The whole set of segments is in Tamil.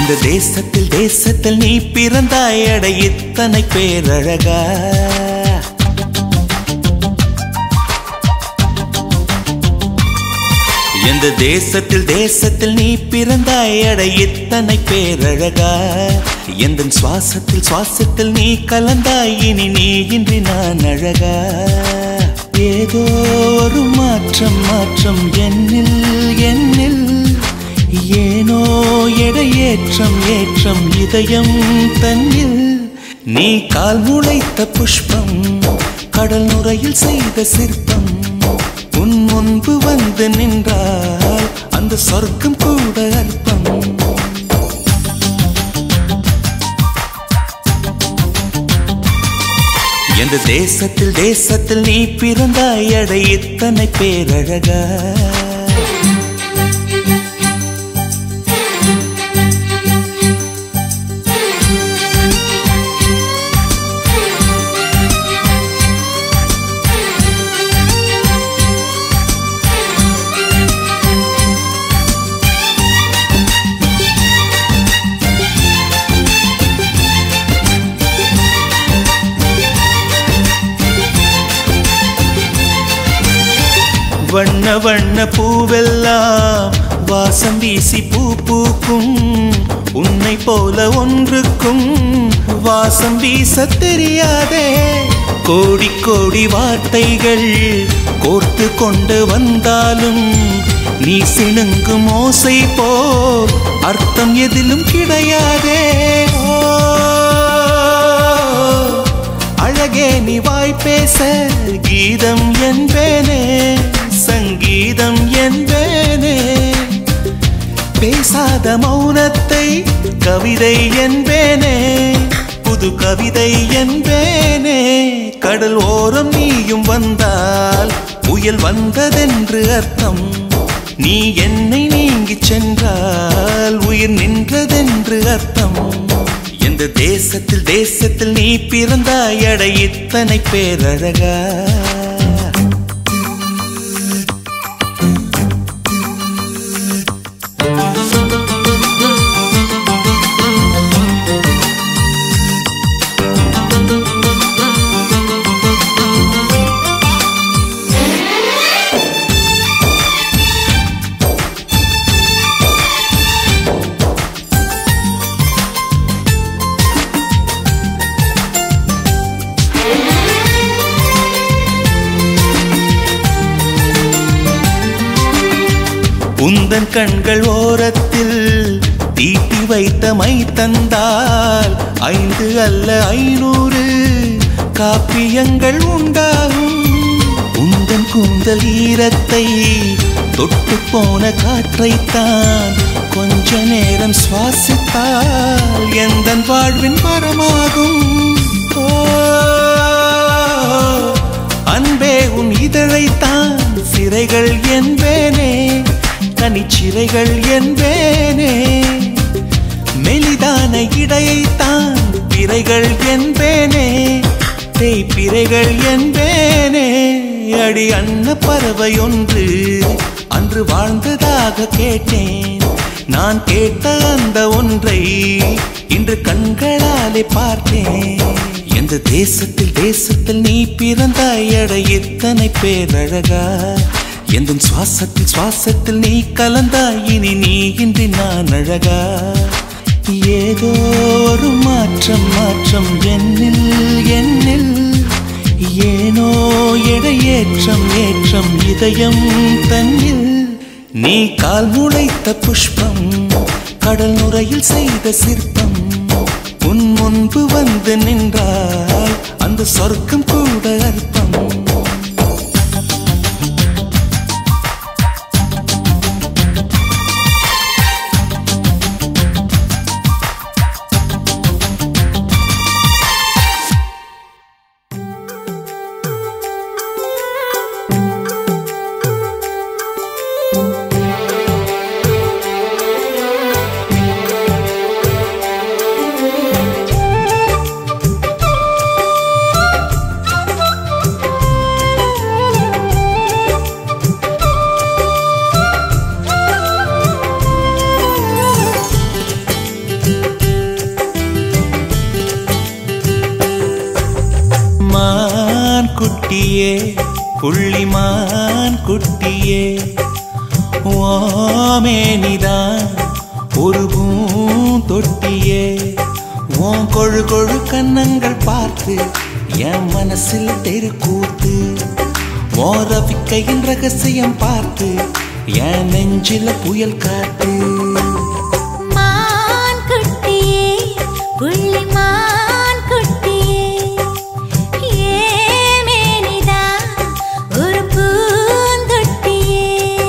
இந்த தேசத்தில் தேசத்தில் நீ பிறந்தாய் அட இத்தனை பேரழகா எந்த தேசத்தில் தேசத்தில் நீ பிறந்தாய் அட இத்தனை பேரழகா எந்த சுவாசத்தில் சுவாசத்தில் நீ கலந்தாய் இனி நீ இன்றி நான் அழகா ஏதோ ஒரு மாற்றம் மாற்றம் என்னில் என்னில் ஏனோ எடை ஏற்றம் ஏற்றம் இதயம் தன்னில் நீ கால் முளைத்த புஷ்பம் கடல் நுரையில் செய்த சிற்பம் உன் முன்பு வந்து நின்றால் அந்த சொர்க்கம் கூட அற்பம் எந்த தேசத்தில் தேசத்தில் நீ பிறந்தாய் அட இத்தனை பேரழகா வண்ண வண்ண பூவெல்லாம் வாசம் வீசி பூ பூக்கும் உன்னை போல ஒன்றுக்கும் வாசம் வீச தெரியாதே கோடி கோடி வார்த்தைகள் கோர்த்து கொண்டு வந்தாலும் நீ சிணுங்கும் ஓசை போல் அர்த்தம் எதிலும் கிடையாதே ஓ அழகே நீ வாய் பேச கீதம் என்பேனே சங்கீதம் என்பேனே பேசாத மௌனத்தை கவிதை என்பேனே புது கவிதை என்பேனே கடல் ஓரம் நீயும் வந்தால் புயல் வந்ததென்று அர்த்தம் நீ என்னை நீங்கிச் சென்றால் உயிர் நின்றதென்று அர்த்தம் எந்த தேசத்தில் தேசத்தில் நீ பிறந்தாய் அட இத்தனை பேரழகா உந்தன் கண்கள் ஓரத்தில் தீட்டி வைத்த மை தந்தால் ஐந்து அல்ல ஐநூறு காப்பியங்கள் உண்டாகும் உந்தன் கூந்தல் ஈரத்தை தொட்டு போன காற்றைத்தான் கொஞ்ச நேரம் சுவாசித்தால் எந்த வாழ்வின் மரமாகும் ஓ அன்பே உன் இதழைத்தான் சிறைகள் என்பேனே கனிச்சிறைகள் என்பேனே மெலிதான இடையைத்தான் பிறைகள் என்பேனே தேய்பிறைகள் என்பேனே அடி அன்ன பறவை ஒன்று அன்று வாழ்ந்ததாக கேட்டேன் நான் கேட்ட அந்த ஒன்றை இன்று கண்களாலே பார்த்தேன் எந்த தேசத்தில் தேசத்தில் நீ பிறந்தாய் அட இத்தனை பேரழகா எந்த சுவாசத்தில் சுவாசத்தில் நீ கலந்தாய் இனி நீ இன்றி நான் அழகா ஏதோ ஒரு மாற்றம் மாற்றம் என்னில் என்னில் ஏனோ எடை ஏற்றம் ஏற்றம் இதயம் தன்னில் நீ கால் முளைத்த புஷ்பம் கடல் நுரையில் செய்த சிற்பம் உன் முன்பு வந்து நின்றால் அந்த சொர்க்கம் கூட அர்த்தம் புள்ளிமான் குட்டியே ஓமேனிதான் ஒரு பூந்தொட்டியே உன் கொழு கொழு கன்னங்கள் பார்த்து என் மனசில் தெருக்கூத்து ஓரவிக்கையின் ரகசியம் பார்த்து என் நெஞ்சில புயல் காத்து மான் குட்டியே புள்ளி மான் குட்டியே ஏமேனிதா ஒரு பூந்தொட்டியே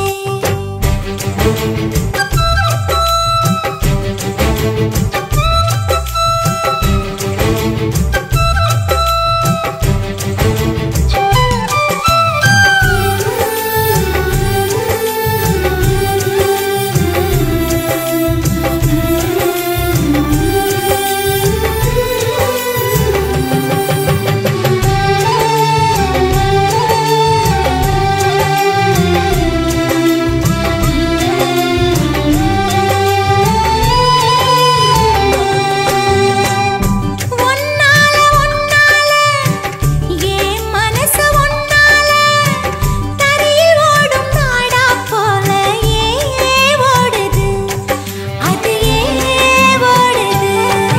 ஒன்னால ஒன்னால ஏன் மனசு ஒன்னால தரையில் ஓடும் நாடா போல ஏன் ஓடுது அது ஏன் ஓடுது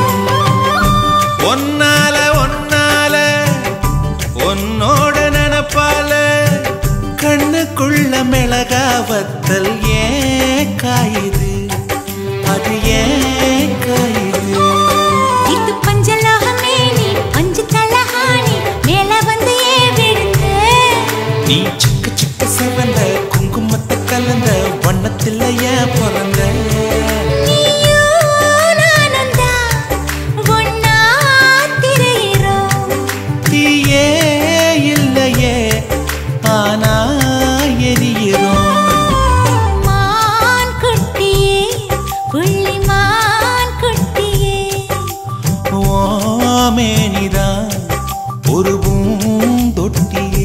ஒன்னால ஒன்னால உன்னோட நினப்பால கண்ணுக்குள்ள மிளகாவத்தல் ஏன் காயுது அது ஏன் காயுது இது பஞ்சலோகமே நீ பஞ்சு தலஹானி மேல வந்து ஏன் விழுந்து நீ சிக்க சிக்க செவந்த குங்குமத்தை கலந்த வண்ணத்தில் ஏன் பிறந்த நீயும் நானும் தான் ஒன்னா திரியிறோம் தீயே இல்லையே ஆனா எரியிறோம் மான் குட்டியே புள்ளி மான் குட்டியே ஓமேனிதான் ஒரு பூந்தொட்டியே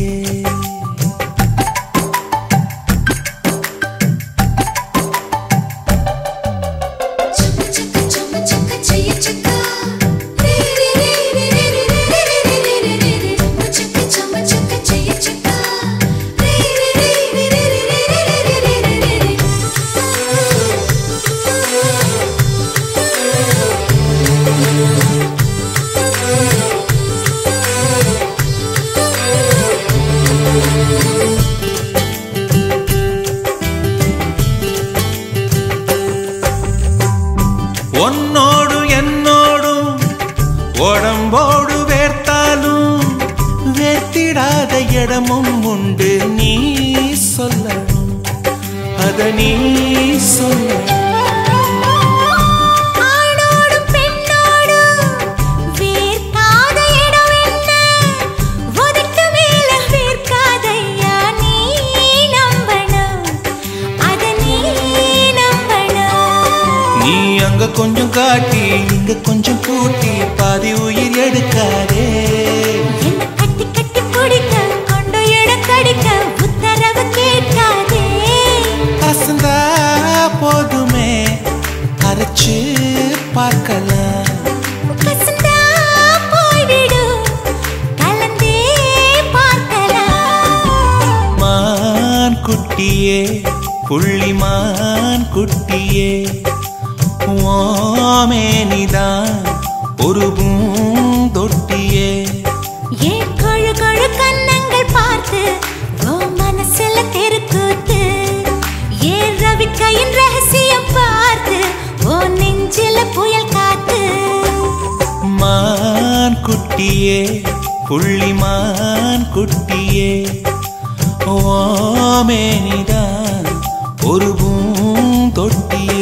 உன்னோடு என்னோடும் உடம்போடு வேர்த்தாலும் வேர்த்திடாத இடமும் உண்டு நீ சொல்லணும் அத நீ சொல்லணும் ஆணோடும் பெண்ணோடும் வேர்க்காத இடம் என்ன உதட்டு மேல வேர்க்காதையா நீ நம்பணும் அத நீ நம்பணும் நீ அங்க கொஞ்சம் காட்டி இங்க கொஞ்சம் கூட்டி பாதி உயிர் எடுக்காதே என்ன கட்டி கட்டி பிடிக்க கொண்டு இடக்கடிக்க உத்தரவு கேட்காதே அசந்தா போதுமே அரைச்சு பார்க்கலாம் கசந்தா போய்விடும் கலந்தே பார்க்கலாம் மான் குட்டியே புள்ளிமான் குட்டியே ஓமேனிதான் ஒரு பூந்தொட்டியே ஏன் கொழு கொழு கன்னங்கள் பார்த்து ஓ மனசுல தெருக்கூத்து ஏன் ரவிக்கையின் ரகசியம் பார்த்து ஓ நெஞ்சில புயல் காத்து மான் குட்டியே புள்ளிமான் குட்டியே ஓமேனிதான் ஒரு பூந்தொட்டியே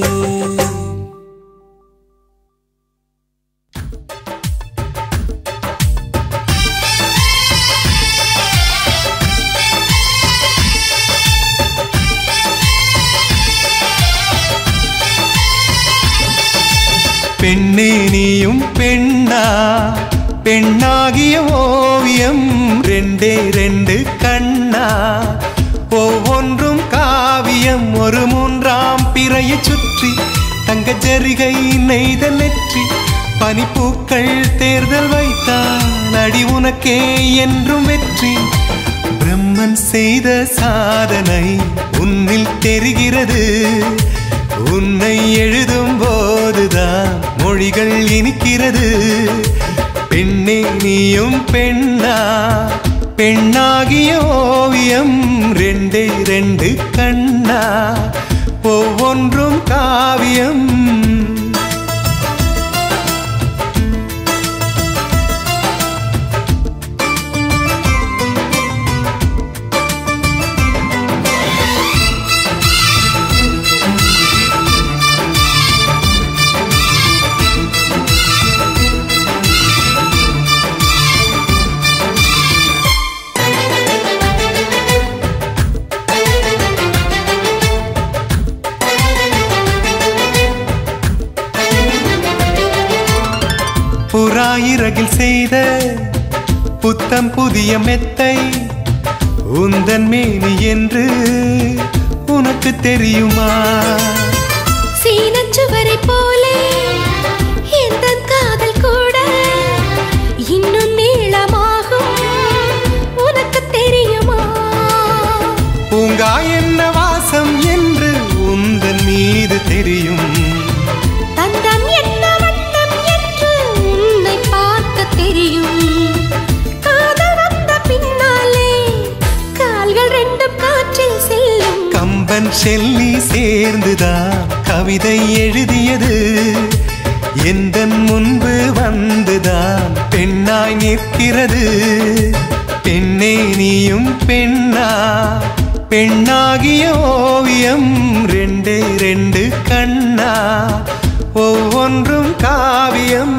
பெண்ணே நீயும் பெண்ணா பெண்ணாகிய ஓவியம் ரெண்டே ரெண்டு கண்ணா ஒவ்வொன்றும் காவியம் ஒரு மூன்றாம் பிறையை சுற்றி தங்க ஜரிகை நெய்த நெற்றி பனிப்பூக்கள் தேர்தல் வைத்தால் அடி உனக்கே என்றும் வெற்றி பிரம்ம பிரம்மன் செய்த சாதனை உன்னில் தெரிகிறது உன்னை எழுதும் போதுதான் மொழிகள் இனிக்கிறது பெண்ணே நீயும் பெண்ணா பெண்ணாகிய ஓவியம் ரெண்டே ரெண்டு கண்ணா ஒவ்வொன்றும் காவியம் புறாயிரகில் செய்த புத்தம் புதிய மெத்தை உந்தன் மேனி என்று உனக்கு தெரியுமா சீனச்சுவரை போலே எந்த காதல் கூட இன்னும் நீளமாகும் உனக்கு தெரியுமா பூங்கா என்ன வாசம் என்று உந்தன் மீது தெரியும் தந்தம் என்ன வண்ணம் என்று உன்னை பார்க்க தெரியும் காதல் வந்த பின்னாலே கால்கள் ரெண்டும் காற்றில் செல்லும் கம்பன் செல்லி சேர்ந்துதான் கவிதை எழுதியது எந்த முன்பு வந்துதான் பெண்ணாய் நிற்கிறது பெண்ணே நீயும் பெண்ணா பெண்ணாகிய ஓவியம் ரெண்டே ரெண்டு கண்ணா ஒவ்வொன்றும் காவியம்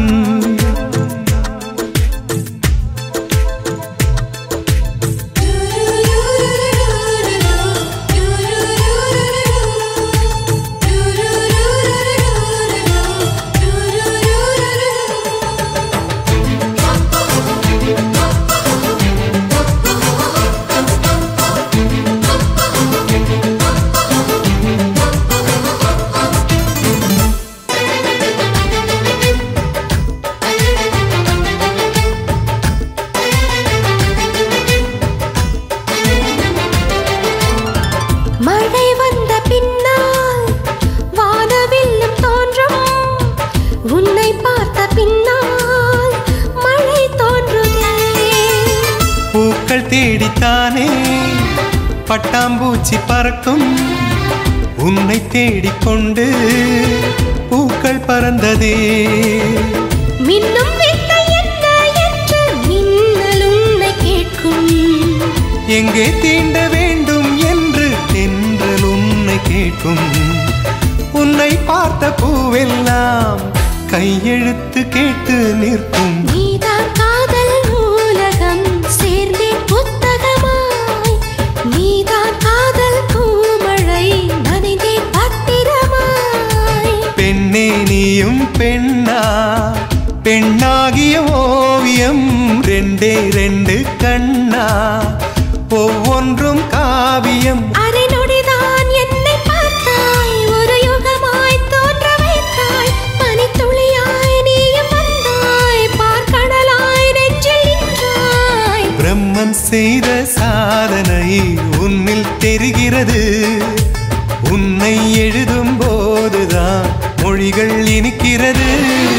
மழை வந்த பின்னால் வானவில்லும் தோன்றும் உன்னை பார்த்த பின்னால் மழை தோன்றுதே பூக்கள் தேடித்தானே பட்டாம்பூச்சி பறக்கும் உன்னை தேடிக்கொண்டு பூக்கள் பறந்ததே மின்னும் வித்தை என்ன என்று மின்னல் உன்னை கேட்கும் எங்கே தீண்ட வேண்டும் என்று தென்றல் உன்னை கேட்கும் உன்னை பார்த்த பூவெல்லாம் கையெழுத்து கேட்டு நிற்கும் நீதான் காதல் நூலகம் சேர்ந்தே புத்தகமாய் நீதான் காதல் பூமழை நனைந்தே பத்திரமாய் பெண்ணே நீயும் பெண்ணா பெண்ணாகிய ஓவியம் ரெண்டே ரெண்டு கண்ணா ஒவ்வொன்றும் காவியம் அரை நொடிதான் என்னை பார்த்தாய் ஒரு யுகமாய் தோன்ற வைத்தாய் பனித்துளியாய் நீயும் வந்தாய் பார்க்கடலாய் நெஞ்சில் நின்றாய் பிரம்மன் செய்த சாதனை உன்னில் தெரிகிறது உன்னை எழுதும் போதுதான் மொழிகள் இனிக்கிறது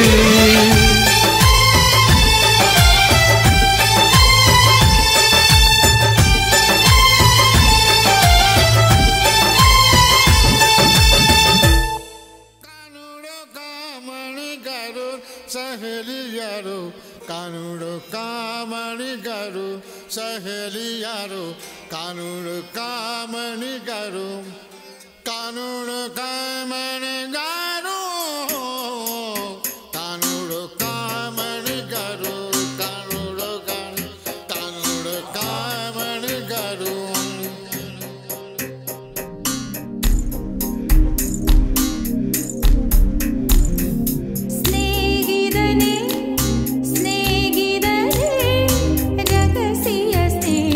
કાનુડો કામણી કરું સહેલી યારો કાનુડો કામણી કરું સહેલી યારો કાનુડો કામણી કરું કાનુડો કામણી ગારું કાનુડો કામણી કરું કાનુડો કાનુડો કામણી કરું സ്നേഹിതനേ സ്നേഹിതനേ രഹസ്യ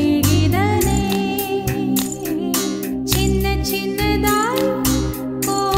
സ്നേഹിതനേ ചിന്ന ചിന്നതായി ഓ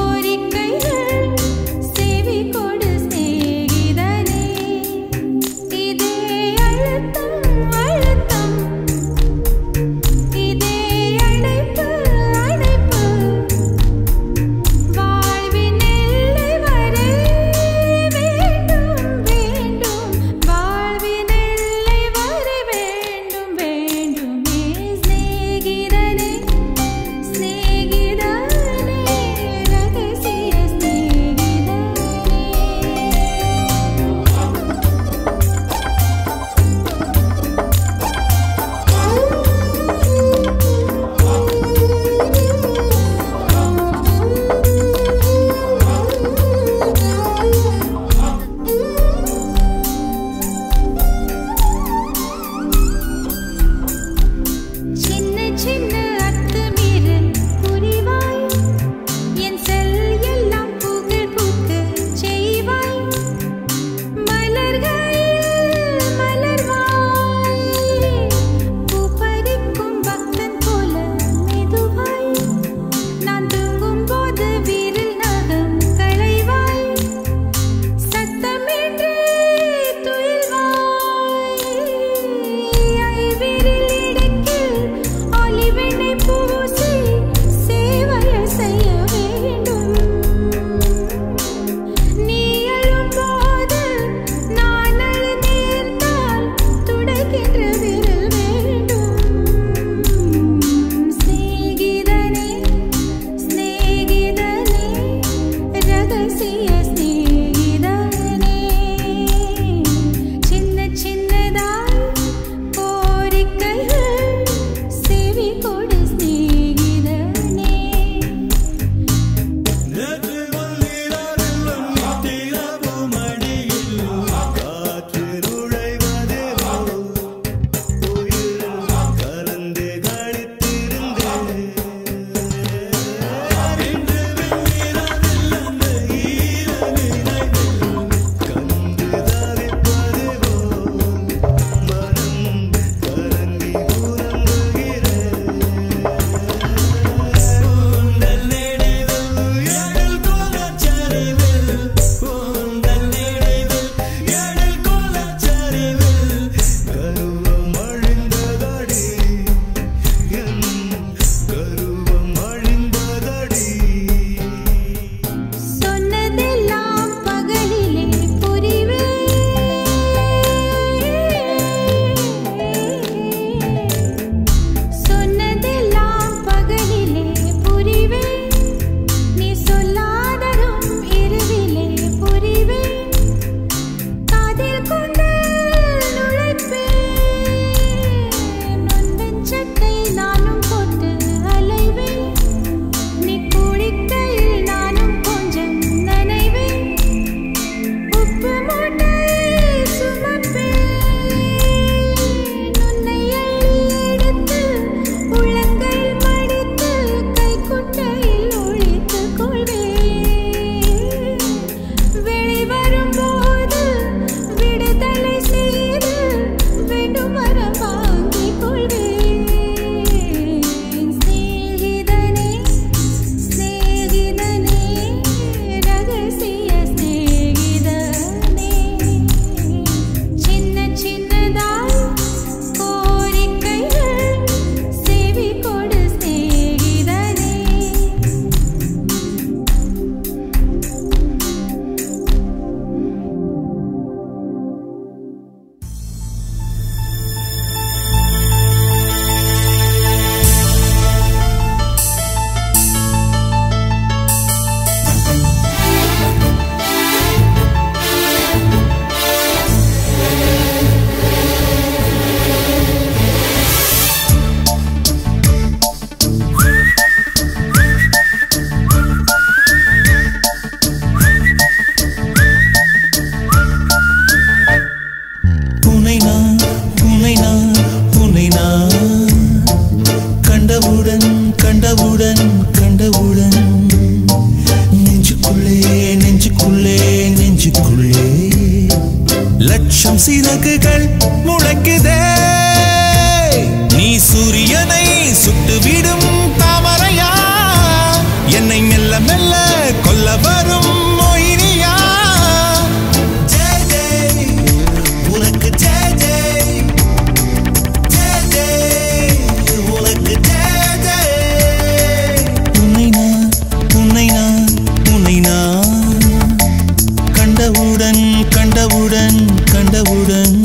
கண்டவுடன் கண்டவுடன் நெஞ்சுக்குள்ளே நெஞ்சுக்குள்ளே நெஞ்சுக்குள்ளே லட்சம் சிறகுகள் முளைக்குதே நீ சூரியனை சுட்டுவிடும் தாமரையா என்னை மெல்ல மெல்ல கொல்ல வரும் மொயினியா ஜெய் ஜெய் உனக்கு ஜெய் ஜெய் ஜெய் ஜெய் உனக்கு ஜெய் ஜெய் உன்னை நான் உன்னை நான் உன்னை நான் கண்டவுடன் கண்டவுடன் கண்டவுடன்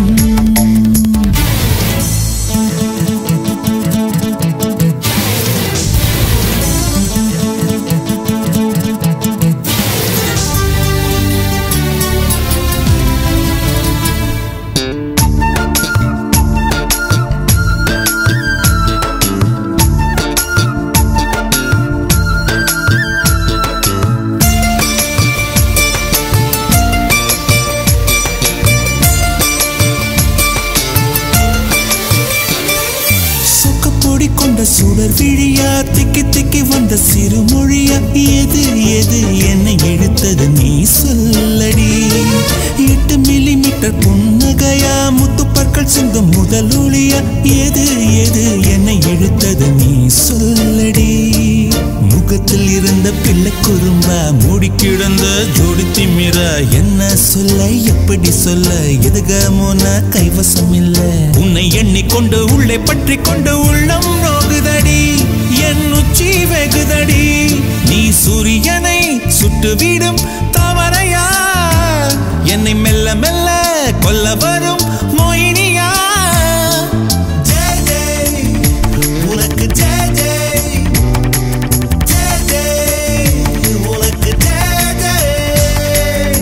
சொக்கப்பொடி கொண்ட சுடர் விழியா திக்கி திக்கி வந்த சிறுமொழியா எது எது என்னை இழுத்தது நீ சொல்லடி எட்டு மில்லி மீட்டர் புன்னகையா முத்துப்பற்கள் சிந்தும் முதல் ஒளியா எது எது என்னை இழுத்தது நீ சொல்லடி முகத்தில் இருந்த பிள்ளை குறும்பா மூடி கிடந்த ஜோடி திமிரா என்ன சொல்ல எப்படி சொல்ல எதுகமோன கைவசம் இல்ல உன்னை எண்ணிக்கொண்டு உள்ளே பற்றி கொண்டு உள்ளம் நோகுதடி என் உச்சி வெகுதடி நீ சூரியனை சுட்டுவிடும் தாமரையா என்னை மெல்ல மெல்ல கொல்ல வரும் மோயினியா ஜெய் ஜெய் உனக்கு ஜெய் ஜெய் ஜெய் ஜெய் உனக்கு ஜெய் ஜெய்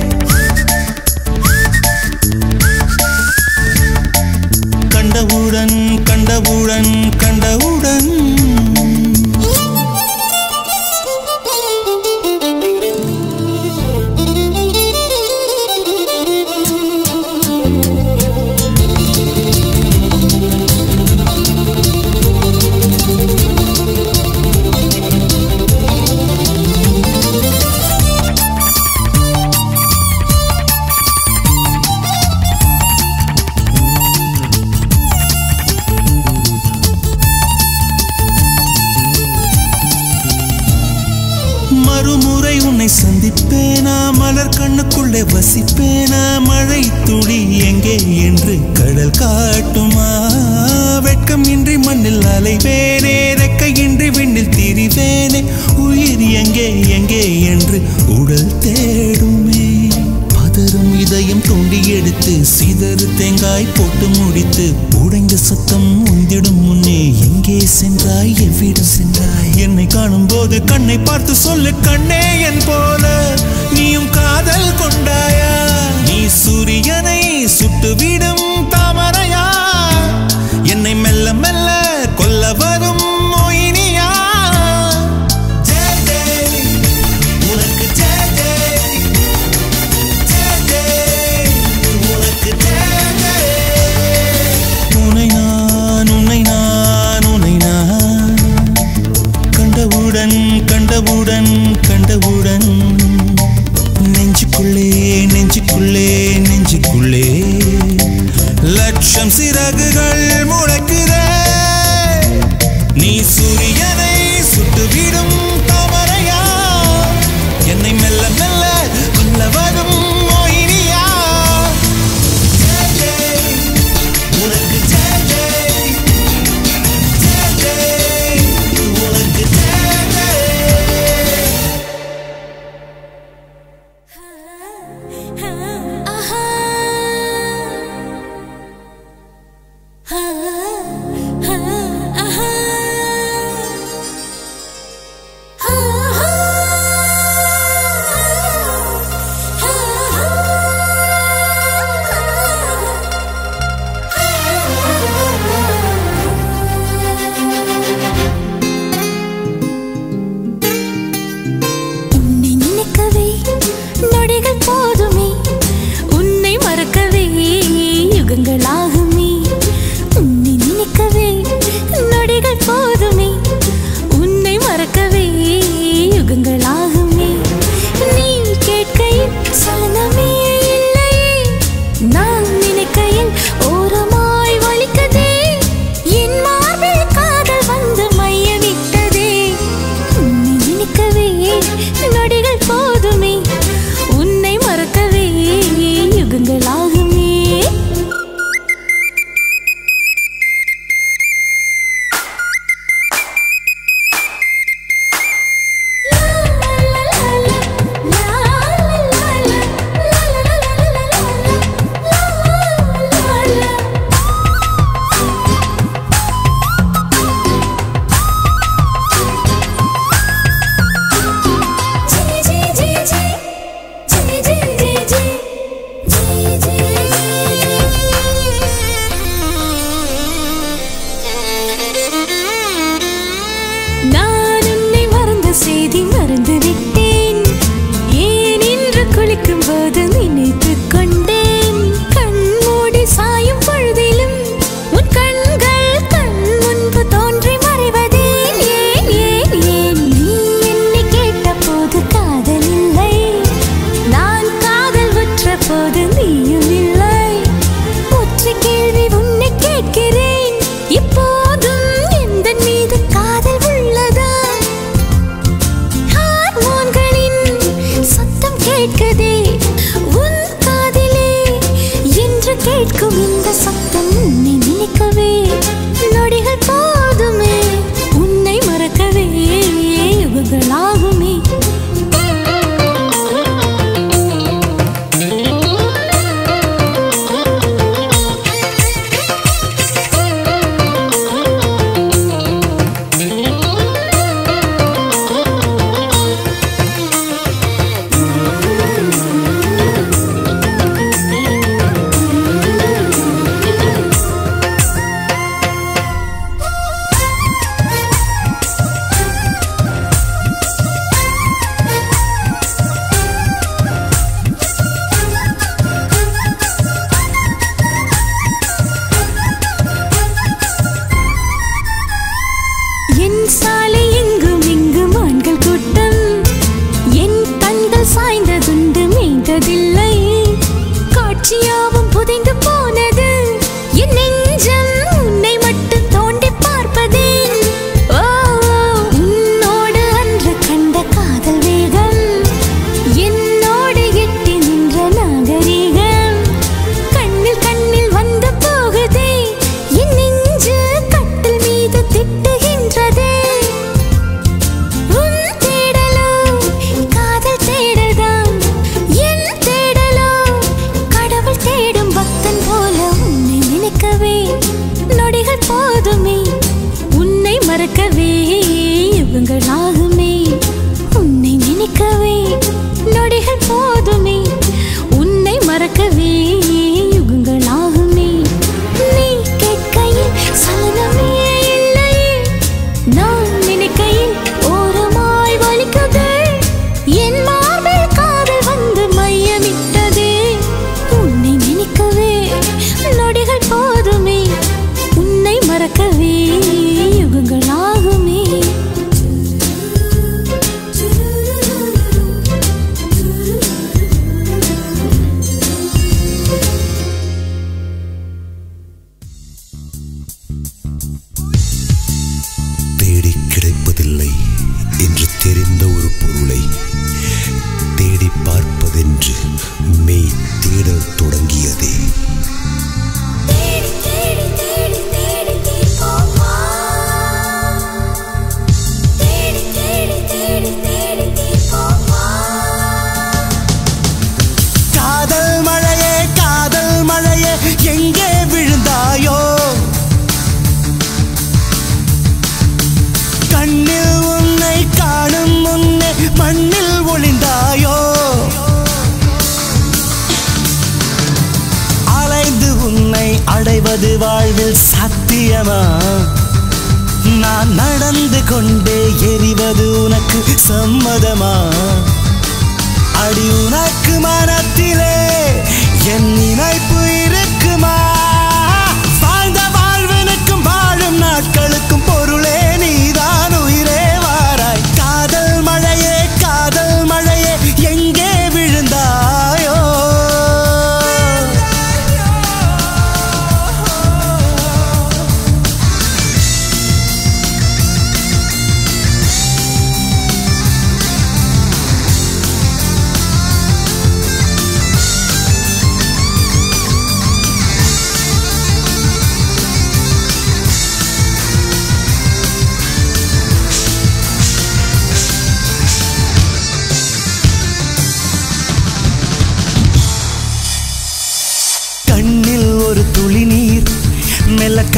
கண்டவுடன் கண்டவுடன் கண்டவுடன் மறுமுறை உன்னை சந்திப்பேனா மலர் கண்ணுக்குள்ளே வசிப்பேனா மழை துளி எங்கே என்று கடல் காட்டுமா வெட்கம் இன்றி மண்ணில் அலைவேனே ரெக்கையின்றி விண்ணில் திரிவேனே உயிர் எங்கே எங்கே என்று உடல் தேடுமே பதறும் இதயம் தோண்டி எடுத்து சிதறு தேங்காய் போட்டு முடித்து உடைந்த சத்தம் உந்திடும் முன்னே எங்கே சென்றாய் எவ்விடம் சென்றாய் என்னை காணும் போது கண்ணை பார்த்து சொல்லு கண்ணே என் போல நீயும் காதல் கொண்டாயா நீ சூரியனை சுட்டுவிடும் தாமரையா என்னை மெல்ல மெல்ல கொல்ல வரும் மோயினியா ஜெய் ஜெய் உனக்கு ஜெய் ஜெய் ஜெய் ஜெய் உனக்கு ஜெய் ஜெய் உன்னை நான் உன்னை நான் உன்னை நான் கண்டவுடன் கண்டவுடன் கண்டவுடன் நெஞ்சுக்குள்ளே நெஞ்சுக்குள்ளே நெஞ்சுக்குள்ளே லட்சம் சிறகுகள் முளைக்குதே நீ சூரியனை சுட்டுவிடும் தாமரையா என்னை மெல்ல மெல்ல கொல்ல வரும் மோயினியா ஜெய் ஜெய் உனக்கு ஜெய் ஜெய் ஜெய் ஜெய் உனக்கு ஜெய் ஜெய் உன்னை நினைக்கவே நொடிகள் போதுமே உன்னை மறக்கவே யுகங்களாகுமே உன்னை நினைக்கவே நொடிகள் போதுமே உன்னை மறக்கவே நொடிகள் போதுமே உன்னை மறக்கவே யுகங்களாகுமே நான் உன்னை மறந்த செய்தி மறந்து விட்டேன் ஏன் இன்று குளிக்கும் போது நினைத்துக் கொண்டேன் கண்மூடி சாயும் பொழுதிலும் உன் கண்கள் கண் முன்பு தோன்றி மறைவதே ஏன் ஏன் ஏன் நீ என்னை கேட்ட போது காதல் இல்லை நான் காதல் உற்ற போது நீயும் இல்லை ஒற்றை கேள்வி உன்னை கேட்கிறேன் இப்போதும் எந்த மீது காதல் உள்ளதா ஹார்மோன்களின் சத்தம் கேட்குதே உன் காதிலே என்று கேட்கும் இந்த சத்தம் உன்னை நினைக்கவே நொடிகள் போதுமே உன்னை மறக்கவே யுகங்களாகுமே என் சாலை எங்கும் எங்கும் ஆண்கள் கூட்டம் என் கண்கள் சாய்ந்ததுண்டு மேய்ந்ததில்லை காட்சியாவும் புதைந்து போனது என் நெஞ்சம் உன்னை மட்டும் தோண்டி பார்ப்பதே ஓ உன்னோடு அன்று கண்ட காதல் வேகம் என்னோடு எட்டி நின்ற நாகரிகம் கண்ணில் கண்ணில் வந்து போகுதே என் நெஞ்சு கட்டில் மீது திட்டுகின்றதே உன் தேடலோ காதல் தேடதான் என் தேடலோ கடவுள் தேடும் பக்தன் போல உன்னை நினைக்கவே நொடிகள் போதுமே உன்னை மறக்கவே யுகங்களாகுமே உன்னை நினைக்கவே நொடிகள் போதுமே உன்னை மறக்கவே யுகங்களாகுமே நீ கேட்கையில் சலனமே இல்லையே நான் நினைக்கையில் ஓரமாய் வலிக்குதே என் மார்பில் காதல் வந்து மையமிட்டதே உன்னை நினைக்கவே நொடிகள் போதுமே உன்னை மறக்கவே யுகங்களாகுமே தேடி கிடைப்பதில்லை என்று தெரிந்த ஒரு பொருளை தேடி பார்ப்பதென்று மெய் தேடல் தொடங்கியதே தேடி தேடி தேடி தேடி தீர்ப்போமா தேடி தேடி தேடி தேடி தீர்ப்போமா காதல் மழையே காதல் மழையே எங்கே விழுந்தாயோ கண்ணில் உன்னை காணும் முன்னே மண்ணில் ஒளிந்தாயோ அலைந்து உன்னை அடைவது வாழ்வில் சத்தியமா நான் நடந்து கொண்டே எரிவது உனக்கு சம்மதமா அடி உனக்கு மனத்திலே என் நினைப்பு இருக்குமா வாழ்ந்த வாழ்வனுக்கும் வாழும் நாட்களுக்கும் பொருளே நீதான் உயிரே வாராய் காதல் மழையே காதல் மழையே எங்கே விழுந்தாயோ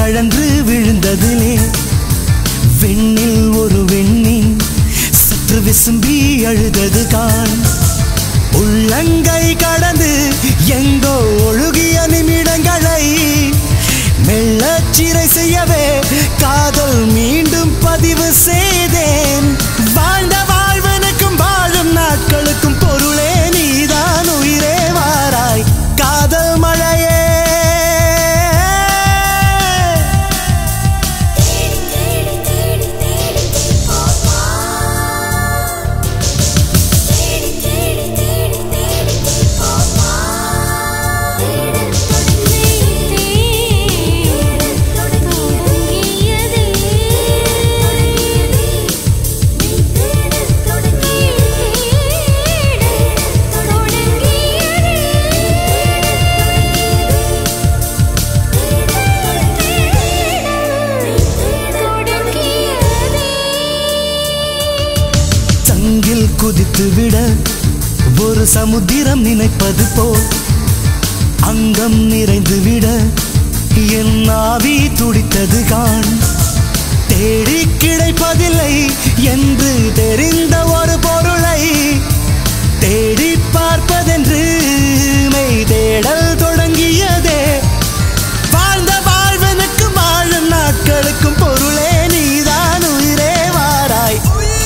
கழன்று விழுந்ததிலே விண்ணில் ஒரு விண்ணின் சற்று விசும்பி அழுதது கான் உள்ளங்கை கடந்து எங்கோ ஒழுகிய நிமிடங்களை மெல்லச் சிறை செய்யவே காதல் மீண்டும் பதிவு செய்தேன் வாழ்ந்த வாழ்வனுக்கும் வாழும் நாட்களுக்கும் பொருளே நீதான் உயிரே வாராய் காதல் மழையே சங்கில் குதித்து விட ஒரு சமுத்திரம் நினைப்பது போல் அங்கம் நிறைந்து விட என் ஆவி துடித்தது காண் தேடி கிடைப்பதில்லை என்று தெரிந்த ஒரு பொருளை தேடி பார்ப்பதென்று மெய் தேடல் தொடங்கியதே வாழ்ந்த வாழ்வனுக்கு வாழும் நாட்களுக்கும் பொருளே நீதான் உயிரே வாராய்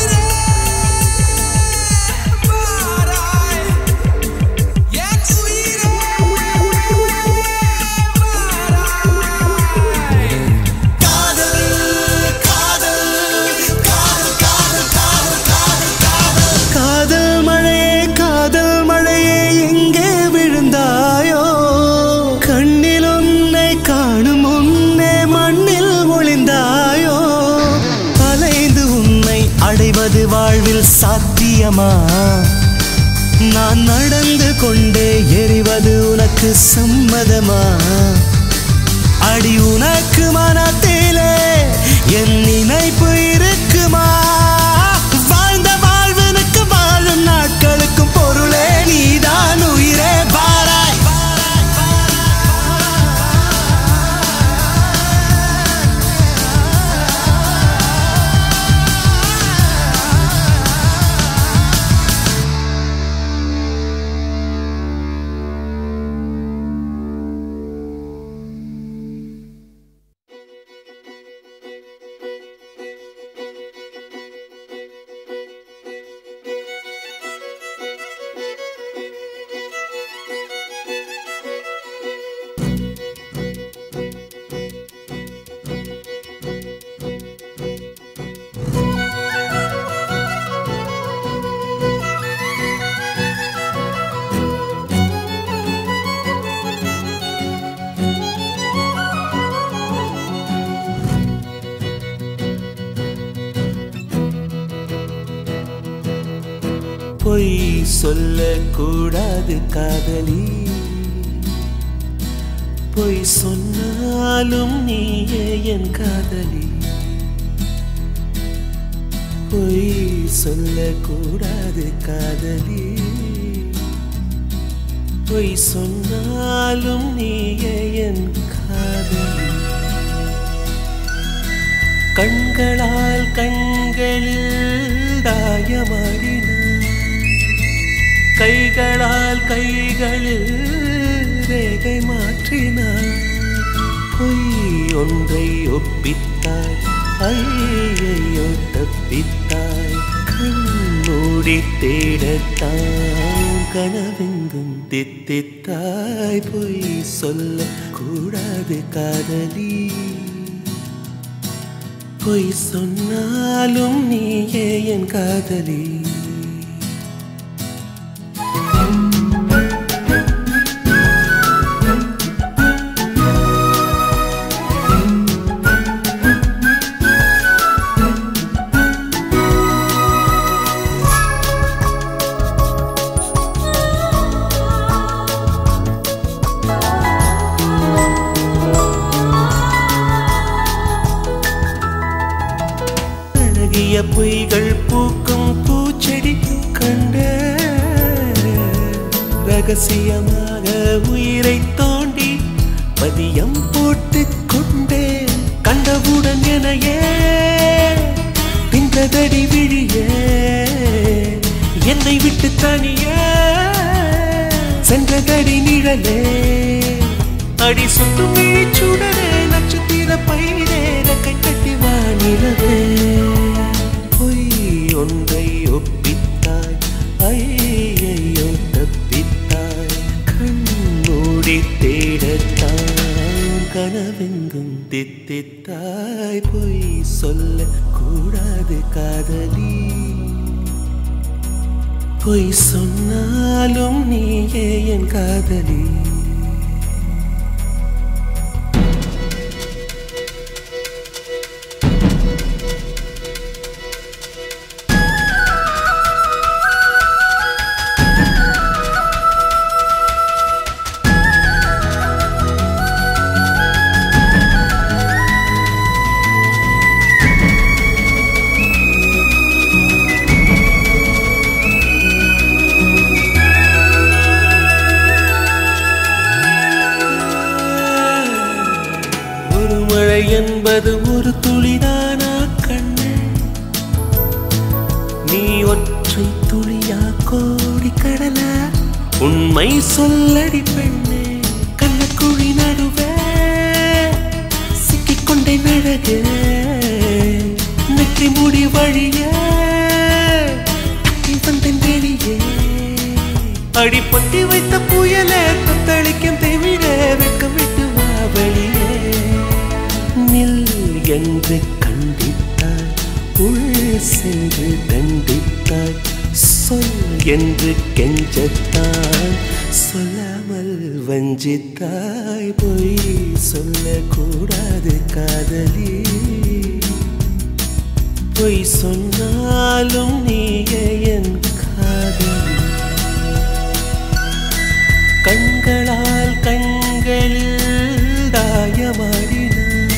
காதல் மழையே காதல் மழையே எங்கே விழுந்தாயோ கண்ணில் உன்னை காணும் உன்னே மண்ணில் ஒளிந்தாயோ அலைந்து உன்னை அடைவது வாழ்வில் சாத்தியமா நான் நடந்து கொண்டே எறிவது உனக்கு சம்மதமா அடி உனக்கு மனத்திலே என் நினைப்பு இருக்குமா வாழ்ந்த வாழ்வனுக்கு வாழும் நாட்களுக்கும் பொருளே நீதான் உயிரே பாராய் பொய் சொல்லக்கூடாது காதலி பொய் சொன்னாலும் நீயே என் காதலி பொய் சொல்லக்கூடாது காதலி பொய் சொன்னாலும் நீயே என் காதலி கண்களால் கண்களில் தாயமாடினார் கைகளால் கைகளில் ரேகை மாற்றினார் பொய் ஒன்றை ஒப்பித்தாய் ஐயையோ தப்பித்தாய் கண்மூடி தேடத்தான் கனவெங்கும் தித்தித்தாய் பொய் சொல்ல கூடாது காதலி பொய் சொன்னாலும் நீயே என் காதலி அழகிய பொய்கள் பூக்கும் பூச்செடி கண்ட ரகசியமாக உயிரை தோண்டி பதியம் போட்டுக் கொண்டேன் கண்டவுடன் எனையே தின்றதடி விழியே என்னை விட்டு தனியே சென்றதடி நிழலே அடி சுட்டும் சுடரே நட்சத்திர பயிரே ரெக்கை கட்டி வானிலவே பொய் ஒன்றை ஒப்பித்தாய் ஐயையோ தப்பித்தாய் கண்மூடி தேடத்தான் கனவெங்கும் தித்தித்தாய் பொய் சொல்ல கூடாது காதலி பொய் சொன்னாலும் நீயே என் காதலி ஒரு மழை என்பது ஒரு துளிதானா கண்ணே நீ ஒற்றை துளியா கோடி கடலா உண்மை சொல்லடி பெண்ணே கண்ணக்குழி நடுவே சிக்கிக்கொண்டே நழகே நெற்றி முடி வழியே தப்பி வந்தேன் வெளியே அடிப்பட்டி வைத்த புயலே தத்தளிக்கும் தெவிடே வெட்கம் விட்டு வா வெளியே நில் என்று கண்டித்தாய் உள் சென்று தண்டித்தாய் சொல் என்று கெஞ்சத்தாய் சொல்லாமல் வஞ்சித்தாய் பொய் சொல்லக்கூடாது காதலி பொய் சொன்னாலும் நீயே என் காதலி கண்களால் கண்களில் தாயமாடினார்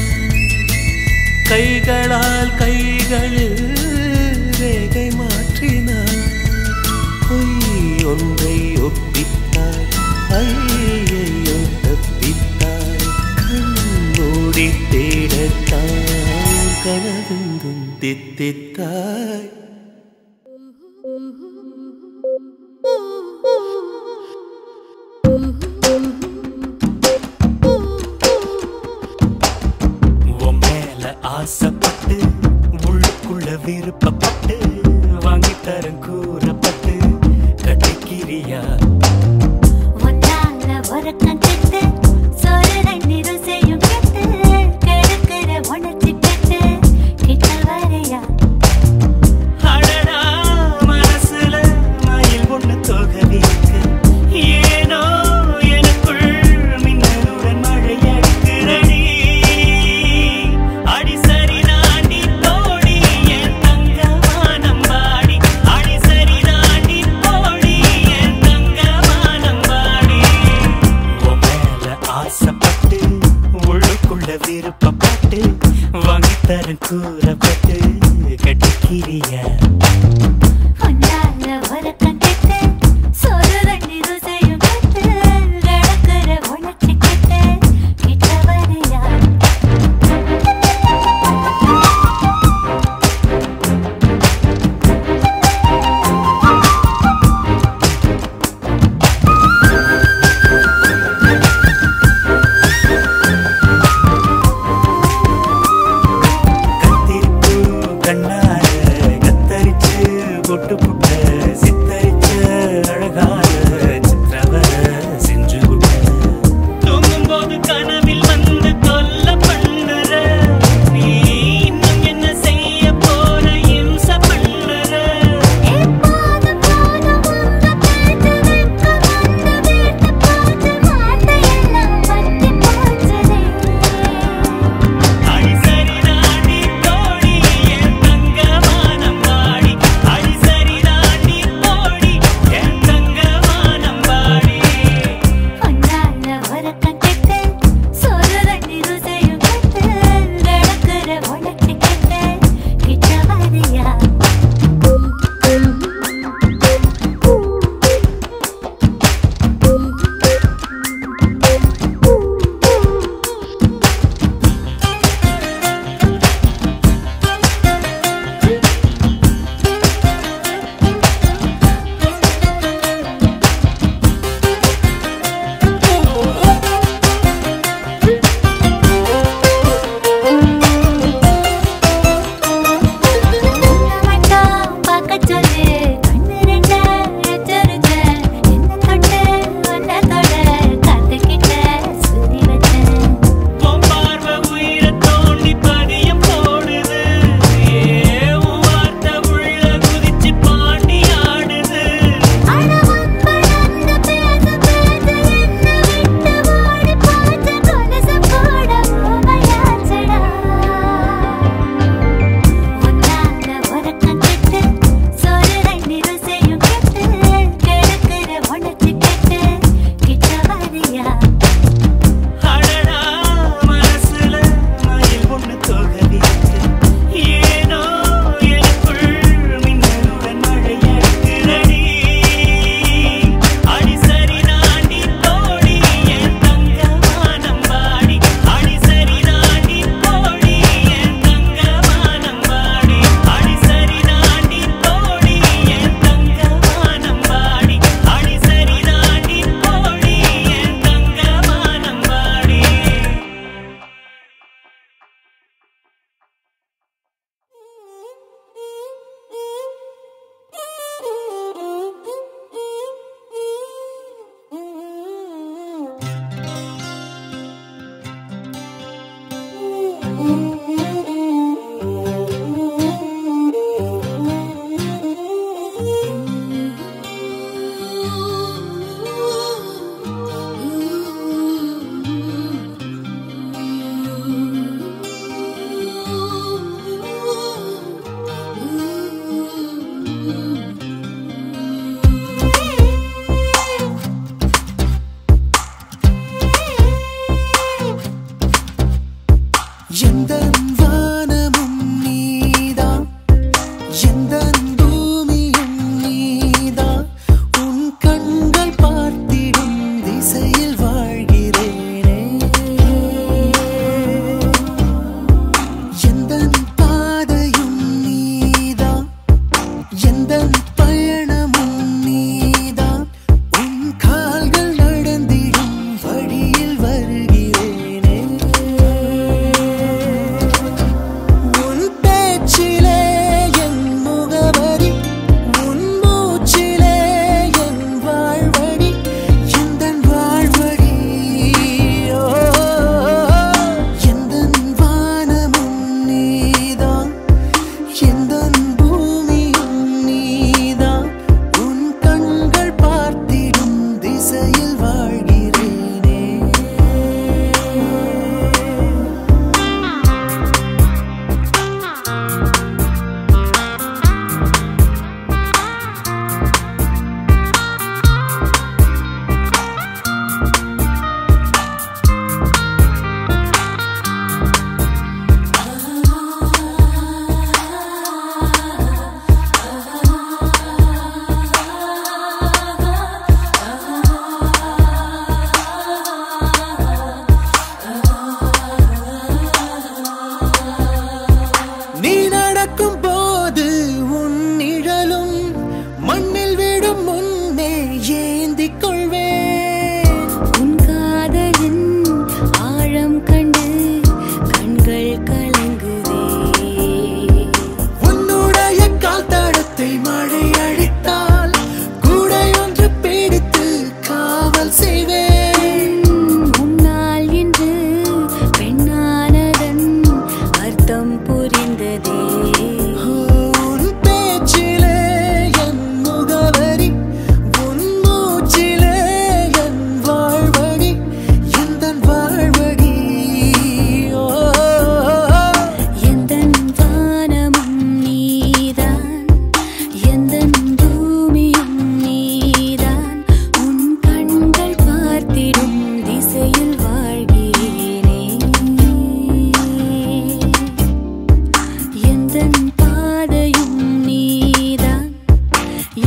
கைகளால் கைகளில் ரேகை மாற்றினார் பொய் ஒன்றை ஒப்பித்தாய் ஐயையோ தப்பித்தாய் கண்மூடி தேடத்தான் கனவெங்கும் தித்தித்தாய் உன் மேல ஆசைப்பட்டு உள்ளுக்குள்ள விருப்பப்பட்டு வாங்கி தரேன் கூறப்பட்டு கட்டிக்கிறியா ஒன்னால ஒரு கண்டிட்டு சோறு தண்ணீர் செய்யும் கட்டு கெடுக்கிற உணர்ச்சி கட்டு கிட்ட வரையா அடடா மனசுல மயில் ஒண்ணு தொகவிருக்கு ஏனோ எனக்குள் மின்னலுடன் மழை அடிக்கிறடி அடி சரி தாண்டி போடி என் தங்கமானம் பாடி அடி சரி தாண்டி போடி என் தங்கமானம் பாடி உன் மேல ஆசைப்பட்டு உள்ளுக்குள்ள விருப்பப்பட்டு வாங்கி தரேன் கூறப்பட்டு கட்டிக்கிறியா ஒன்னால ஒரு கண்டிட்டு சோறு தண்ணீர் செய்யும் கட்டு கெடுக்கிற உணர்ச்சி கட்டு கிட்ட வரையா கத்திரிப்பு கண்ணால கத்தரிச்சு பொட்டு புட்ட சித்தரிச்ச அழகான சித்திரவர செஞ்சு புட்ட தூங்கும் போது கனவில் வந்து தொல்ல பண்ணுற நீ இன்னும் என்ன செய்ய போற இம்ச பண்ணுற எப்போது போதும் உங்க பேச்சு வெட்கம் வந்து வீட்டு போச்சு வார்த்தையெல்லாம் பத்தி போச்சுதே அடி சரி தாண்டி போடி என் தங்கமானம் பாடி அடி சரி தாண்டி போடி என் தங்கமானம்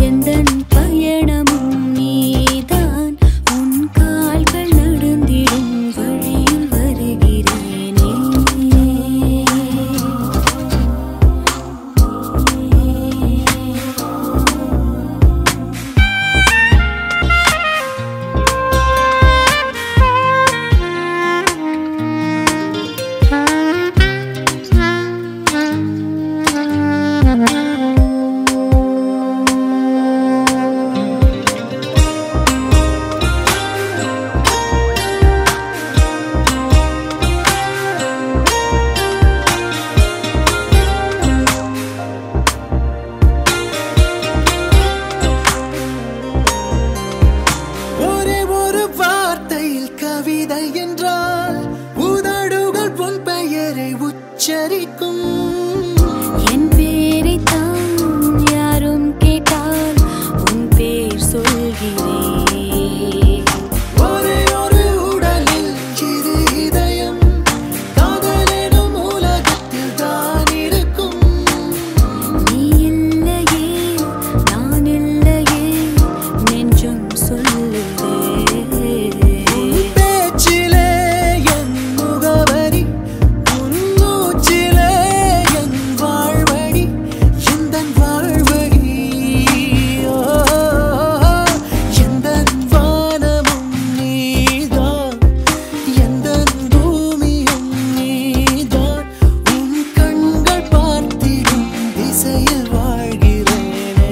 எந்தன் பயணமும் நீதான் உன் கால்கள் நடந்திடும் வழியில் வருகிறேனே ஒரே ஒரு வார்த்தையில் கவிதை என்றால் உதடுகள் பொன் பெயரை உச்சரிக்கும் என் பேரைத்தான் யாரும் கேட்டால் உன் பேர் சொல்கிறேன் ஒரே ஒரு உடலில் இரு இதயம் காதலெனும் உலகத்தில் தான் இருக்கும் நீ இல்லையே நான் இல்லையே நெஞ்சும் சொல்லுதே பேச்சிலே என் முகவரி உன் மூச்சிலே என் வாழ்வழி எந்தன் வாழ்வழி ஓ, எந்தன் வானமும் நீதான் எந்தன் பூமியும் நீதான் உன் கண்கள் பார்த்திடும் திசையில் வாழ்கிறேனே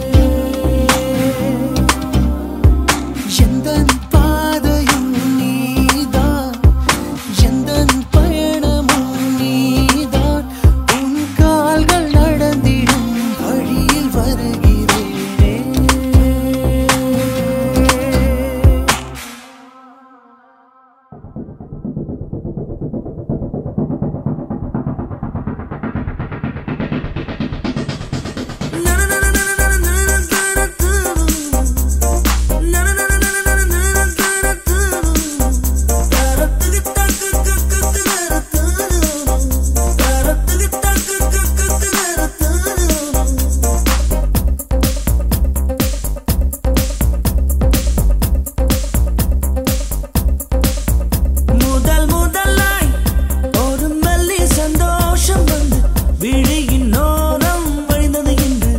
எந்தன் பாதையும் நீதான் எந்தன் பயணமும் நீதான் உன் கால்கள் நடந்திடும் வழியில் வருகிறேனே முதல் முதலாய் ஒரு மல்லி சந்தோஷம் வந்து விழியின் ஓரம் வழிந்தது என்று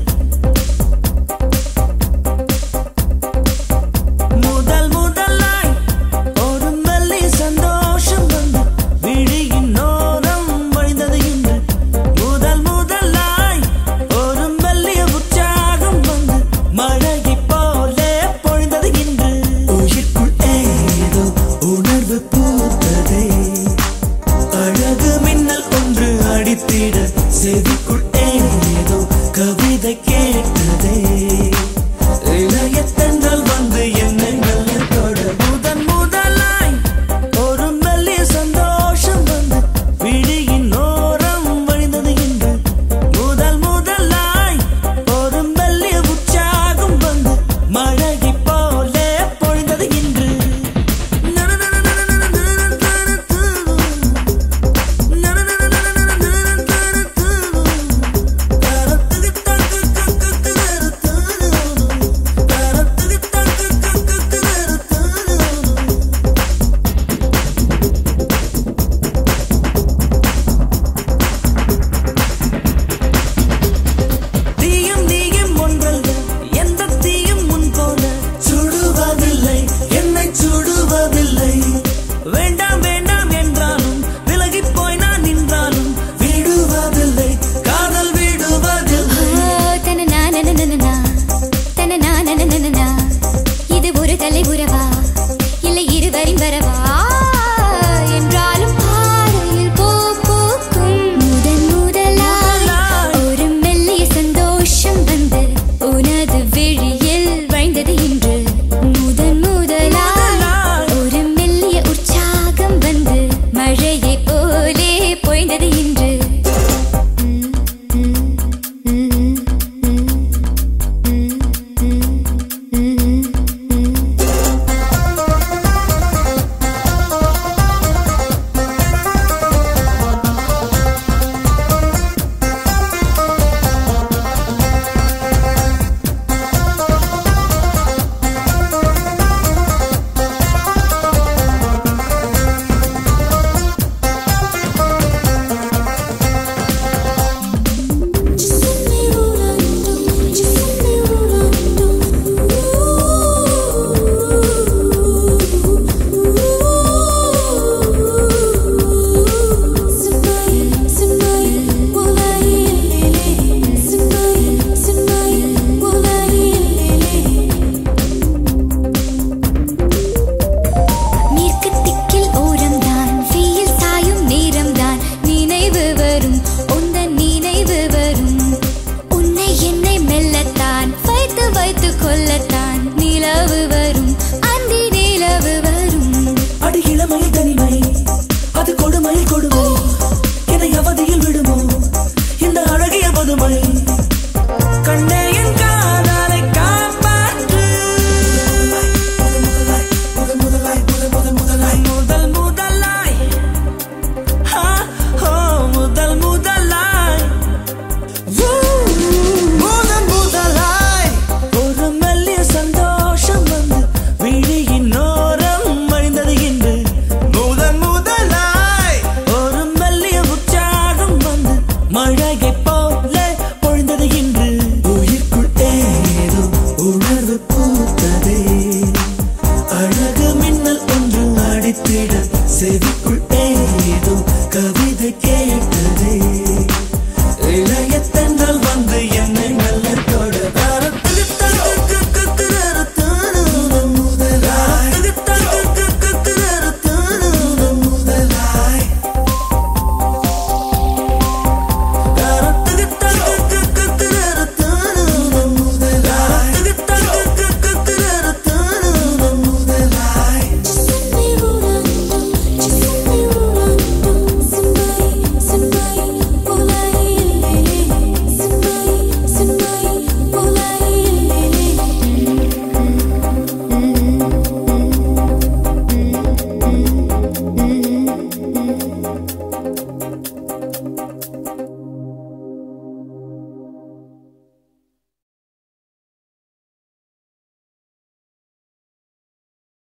முதல் முதலாய் ஒரு மல்லி சந்தோஷம் வந்து விழியின் ஓரம் வழிந்தது என்று முதல் முதலாய் ஒரு மெல்லிய உற்சாகம் வந்து மழை